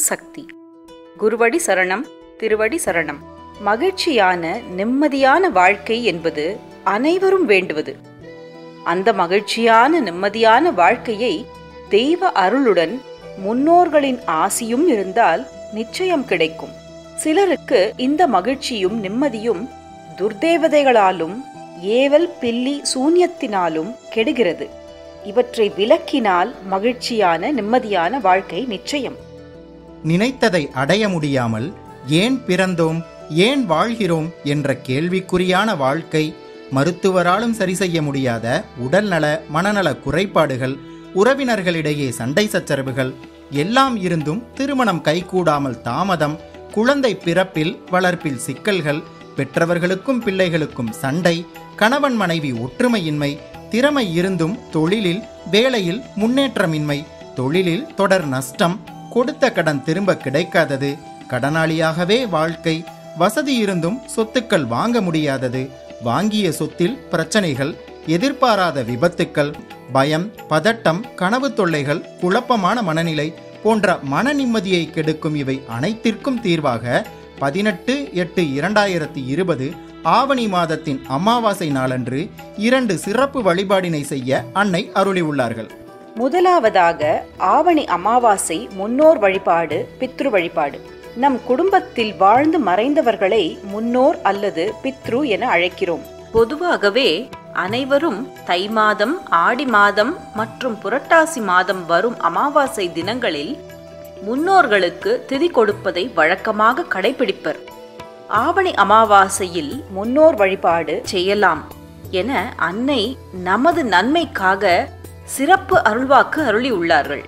சக்தி குருவடி சரணம் திருவடி சரணம் மகிழ்ச்சியான நிம்மதியான வாழ்க்கை என்பது அனைவரும் வேண்டுவது அந்த மகிழ்ச்சியான நிம்மதியான வாழ்க்கையை தெய்வ அருளுடன் முன்னோர்களின் ஆசியும் இருந்தால் நிச்சயம் கிடைக்கும் சிலருக்கு இந்த மகிழ்ச்சியும் நிம்மதியும் துர்தேவதைகளாலும் ஏவல் பில்லி சூன்யத்தினாலும் கெடுகிறது இவற்றை விலக்கினால் மகிழ்ச்சியான நிம்மதியான வாழ்க்கை நிச்சயம் நினைத்ததை அடைய முடியாமல் ஏன் பிறந்தோம் ஏன் வாழ்கிறோம் என்ற கேள்விக்குறியான வாழ்க்கை மருத்துவராலும் சரி செய்ய முடியாத உடல்நல மனநல குறைபாடுகள் உறவினர்களிடையே சண்டை சச்சரவுகள் எல்லாம் இருந்தும் திருமணம் கைகூடாமல் தாமதம் குழந்தை பிறப்பில் வளர்ப்பில் சிக்கல்கள் பெற்றவர்களுக்கும் பிள்ளைகளுக்கும் சண்டை கணவன் மனைவி ஒற்றுமையின்மை திறமை இருந்தும் தொழிலில் வேலையில் முன்னேற்றமின்மை தொழிலில் தொடர் நஷ்டம் கொடுத்த கடன் திரும்ப கிடைக்காதது கடனாளியாகவே வாழ்க்கை வசதி இருந்தும் சொத்துக்கள் வாங்க முடியாதது வாங்கிய சொத்தில் பிரச்சனைகள் எதிர்பாராத விபத்துக்கள் பயம் பதட்டம் கனவு தொல்லைகள் குழப்பமான மனநிலை போன்ற மன நிம்மதியை கெடுக்கும் இவை அனைத்திற்கும் தீர்வாக பதினெட்டு எட்டு இரண்டாயிரத்தி இருபது ஆவணி மாதத்தின் அமாவாசை நாளன்று இரண்டு சிறப்பு வழிபாடினை செய்ய அன்னை அருளியுள்ளார்கள் முதலாவதாக ஆவணி அமாவாசை முன்னோர் வழிபாடு பித்ரு வழிபாடு நம் குடும்பத்தில் வாழ்ந்து மறைந்தவர்களை முன்னோர் அல்லது பித்ரு என அழைக்கிறோம் பொதுவாகவே அனைவரும் தை மாதம் ஆடி மாதம் மற்றும் புரட்டாசி மாதம் வரும் அமாவாசை தினங்களில் முன்னோர்களுக்கு திதி கொடுப்பதை வழக்கமாக கடைபிடிப்பர் ஆவணி அமாவாசையில் முன்னோர் வழிபாடு செய்யலாம் என அன்னை நமது நன்மைக்காக சிறப்பு அருள்வாக்கு அருளியுள்ளார்கள்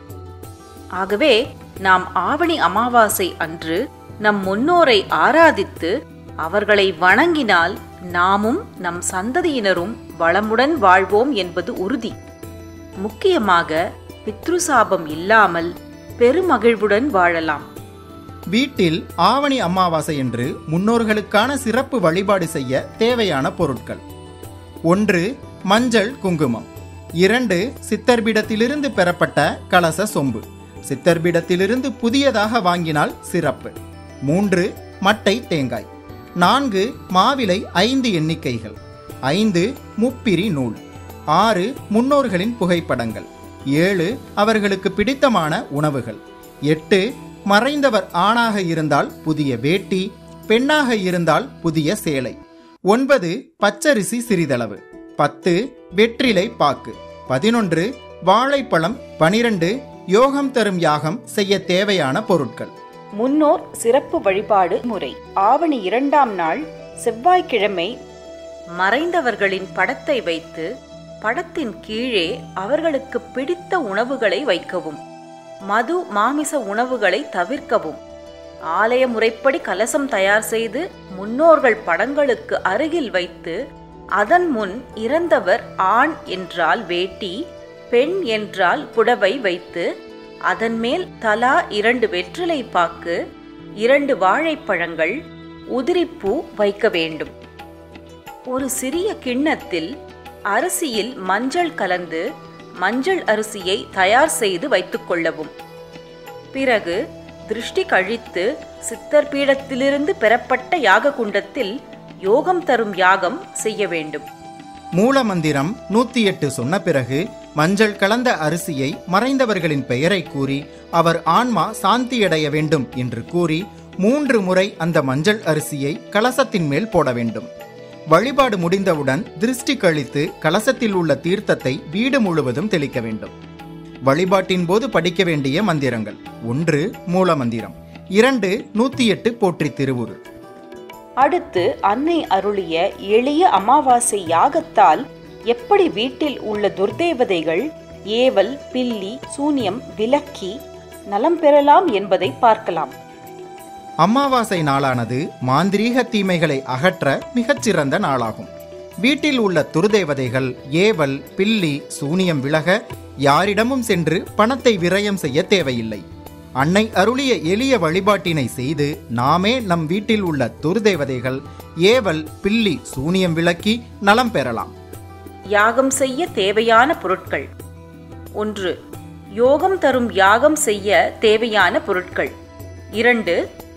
ஆகவே நாம் ஆவணி அமாவாசை அன்று நம் முன்னோரை ஆராதித்து அவர்களை வணங்கினால் நாமும் நம் சந்ததியினரும் வளமுடன் வாழ்வோம் என்பது உறுதி முக்கியமாக பித்ருசாபம் இல்லாமல் பெருமகிழ்வுடன் வாழலாம் வீட்டில் ஆவணி அமாவாசை என்று முன்னோர்களுக்கான சிறப்பு வழிபாடு செய்ய தேவையான பொருட்கள் ஒன்று மஞ்சள் குங்குமம் இரண்டு சித்தர்பீடத்திலிருந்து பெறப்பட்ட கலச சொம்பு சித்தர்பீடத்திலிருந்து புதியதாக வாங்கினால் சிறப்பு மூன்று மட்டை தேங்காய் நான்கு மாவிலை ஐந்து எண்ணிக்கைகள் ஐந்து முப்பிரி நூல் ஆறு முன்னோர்களின் புகைப்படங்கள் ஏழு அவர்களுக்கு பிடித்தமான உணவுகள் எட்டு மறைந்தவர் ஆணாக இருந்தால் புதிய வேட்டி பெண்ணாக இருந்தால் புதிய சேலை ஒன்பது பச்சரிசி சிறிதளவு பத்து வெற்றிலை பாக்கு பதினொன்று வாழைப்பழம் பனிரெண்டு யோகம் தரும் யாகம் செய்ய தேவையான பொருட்கள் முன்னோர் சிறப்பு வழிபாடு முறை ஆவணி இரண்டாம் நாள் செவ்வாய்க்கிழமை மறைந்தவர்களின் படத்தை வைத்து படத்தின் கீழே அவர்களுக்கு பிடித்த உணவுகளை வைக்கவும் மது மாமிச உணவுகளை தவிர்க்கவும் ஆலய முறைப்படி கலசம் தயார் செய்து முன்னோர்கள் படங்களுக்கு அருகில் வைத்து அதன் முன் இறந்தவர் ஆண் என்றால் வேட்டி பெண் என்றால் புடவை வைத்து அதன் மேல் தலா இரண்டு வெற்றிலை பாக்கு இரண்டு வாழைப்பழங்கள் உதிரிப்பூ வைக்க வேண்டும் ஒரு சிறிய கிண்ணத்தில் அரிசியில் மஞ்சள் கலந்து மஞ்சள் அரிசியை தயார் செய்து வைத்துக் கொள்ளவும் பிறகு திருஷ்டி கழித்து சித்தர் பீடத்திலிருந்து பெறப்பட்ட யாக குண்டத்தில் யோகம் தரும் யாகம் செய்ய வேண்டும் மூல மந்திரம் நூத்தி எட்டு சொன்ன பிறகு மஞ்சள் கலந்த அரிசியை மறைந்தவர்களின் பெயரை கூறி அவர் ஆன்மா சாந்தியடைய வேண்டும் என்று கூறி மூன்று முறை அந்த மஞ்சள் அரிசியை கலசத்தின் மேல் போட வேண்டும் வழிபாடு முடிந்தவுடன் திருஷ்டி கழித்து கலசத்தில் உள்ள தீர்த்தத்தை வீடு முழுவதும் தெளிக்க வேண்டும் வழிபாட்டின் போது படிக்க வேண்டிய மந்திரங்கள் ஒன்று மூல மந்திரம் இரண்டு நூத்தி எட்டு போற்றி திருவுரு அடுத்து அன்னை அருளிய எளிய அமாவாசை யாகத்தால் எப்படி வீட்டில் உள்ள துர்தேவதைகள் ஏவல் பில்லி சூனியம் விலக்கி நலம் பெறலாம் என்பதை பார்க்கலாம் அமாவாசை நாளானது மாந்திரீக தீமைகளை அகற்ற மிகச்சிறந்த நாளாகும் வீட்டில் உள்ள துர்தேவதைகள் ஏவல் பில்லி சூனியம் விலக யாரிடமும் சென்று பணத்தை விரயம் செய்ய தேவையில்லை அன்னை அருளிய எளிய வழிபாட்டினை செய்து நாமே நம் வீட்டில் உள்ள துர்தேவதைகள் ஏவல் பில்லி சூனியம் விலக்கி நலம் பெறலாம் யாகம் செய்ய தேவையான பொருட்கள் ஒன்று யோகம் தரும் யாகம் செய்ய தேவையான பொருட்கள் இரண்டு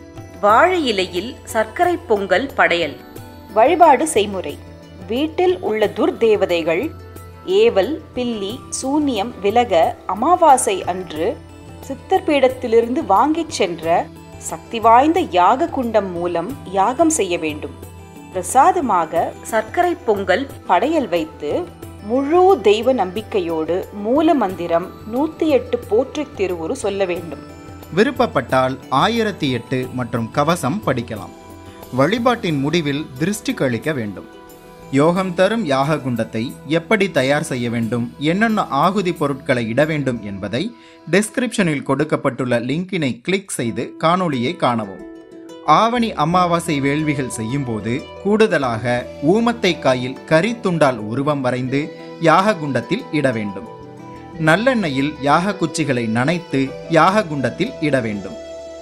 வாழை இலையில் சர்க்கரை பொங்கல் படையல் வழிபாடு செய்முறை வீட்டில் உள்ள துர்தேவதைகள் ஏவல் பில்லி சூனியம் விலக அமாவாசை அன்று சித்தர் பீடத்திலிருந்து வாங்கிச் சென்ற சக்தி வாய்ந்த யாக குண்டம் மூலம் யாகம் செய்ய வேண்டும் பிரசாதமாக சர்க்கரை பொங்கல் படையல் வைத்து முழு தெய்வ நம்பிக்கையோடு மூல மந்திரம் நூத்தி எட்டு போற்றித் திருவுரு சொல்ல வேண்டும் விருப்பப்பட்டால் ஆயிரத்தி எட்டு மற்றும் கவசம் படிக்கலாம் வழிபாட்டின் முடிவில் திருஷ்டி கழிக்க வேண்டும் யோகம் தரும் யாக குண்டத்தை எப்படி தயார் செய்ய வேண்டும் என்னென்ன ஆகுதி பொருட்களை இட வேண்டும் என்பதை டெஸ்கிரிப்ஷனில் கொடுக்கப்பட்டுள்ள லிங்கினை கிளிக் செய்து காணொளியை காணவும் ஆவணி அமாவாசை வேள்விகள் செய்யும்போது கூடுதலாக ஊமத்தை காயில் கரித்துண்டால் உருவம் வரைந்து யாக குண்டத்தில் இட வேண்டும் நல்லெண்ணெயில் யாக குச்சிகளை நனைத்து யாக குண்டத்தில் இட வேண்டும்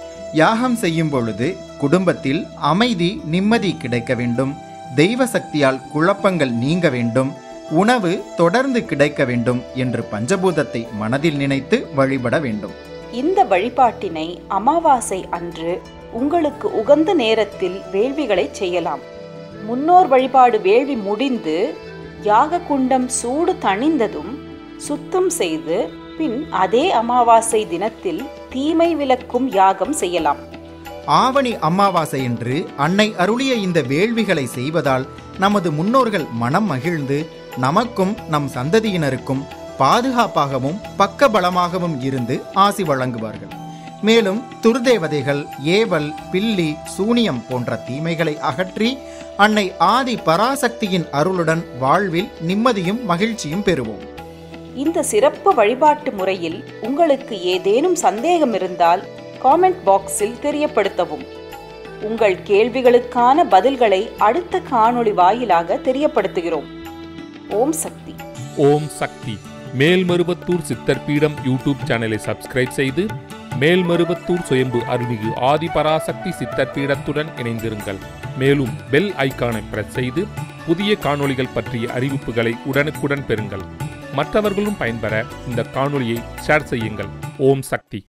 யாகம் செய்யும் பொழுது குடும்பத்தில் அமைதி நிம்மதி கிடைக்க வேண்டும் தெய்வ சக்தியால் குழப்பங்கள் நீங்க வேண்டும் உணவு தொடர்ந்து கிடைக்க வேண்டும் என்று பஞ்சபூதத்தை மனதில் நினைத்து வழிபட வேண்டும் இந்த வழிபாட்டினை அமாவாசை அன்று உங்களுக்கு உகந்த நேரத்தில் வேள்விகளை செய்யலாம் முன்னோர் வழிபாடு வேள்வி முடிந்து யாக குண்டம் சூடு தணிந்ததும் சுத்தம் செய்து பின் அதே அமாவாசை தினத்தில் தீமை விலக்கும் யாகம் செய்யலாம் ஆவணி அமாவாசையன்று அன்னை அருளிய இந்த வேள்விகளை செய்வதால் நமது முன்னோர்கள் மனம் மகிழ்ந்து நமக்கும் நம் சந்ததியினருக்கும் பாதுகாப்பாகவும் பக்கபலமாகவும் இருந்து ஆசி வழங்குவார்கள் மேலும் துர்தேவதைகள் ஏவல் பில்லி சூனியம் போன்ற தீமைகளை அகற்றி அன்னை ஆதி பராசக்தியின் அருளுடன் வாழ்வில் நிம்மதியும் மகிழ்ச்சியும் பெறுவோம் இந்த சிறப்பு வழிபாட்டு முறையில் உங்களுக்கு ஏதேனும் சந்தேகம் இருந்தால் காமெண்ட் பாக்ஸில் தெரியப்படுத்தவும் உங்கள் கேள்விகளுக்கான பதில்களை அடுத்த காணொளி வாயிலாக தெரியப்படுத்துகிறோம் ஓம் சக்தி ஓம் சக்தி மேல்மருவத்தூர் சித்தர்பீடம் யூடியூப் சேனலை சப்ஸ்கிரைப் செய்து மேல்மருவத்தூர் சுயம்பு அருள்மிகு ஆதிபராசக்தி சித்தர்பீடத்துடன் இணைந்திருங்கள் மேலும் பெல் ஐகானை பிரஸ் செய்து புதிய காணொளிகள் பற்றிய அறிவிப்புகளை உடனுக்குடன் பெறுங்கள் மற்றவர்களும் பயன்பெற இந்த காணொளியை ஷேர் செய்யுங்கள் ஓம் சக்தி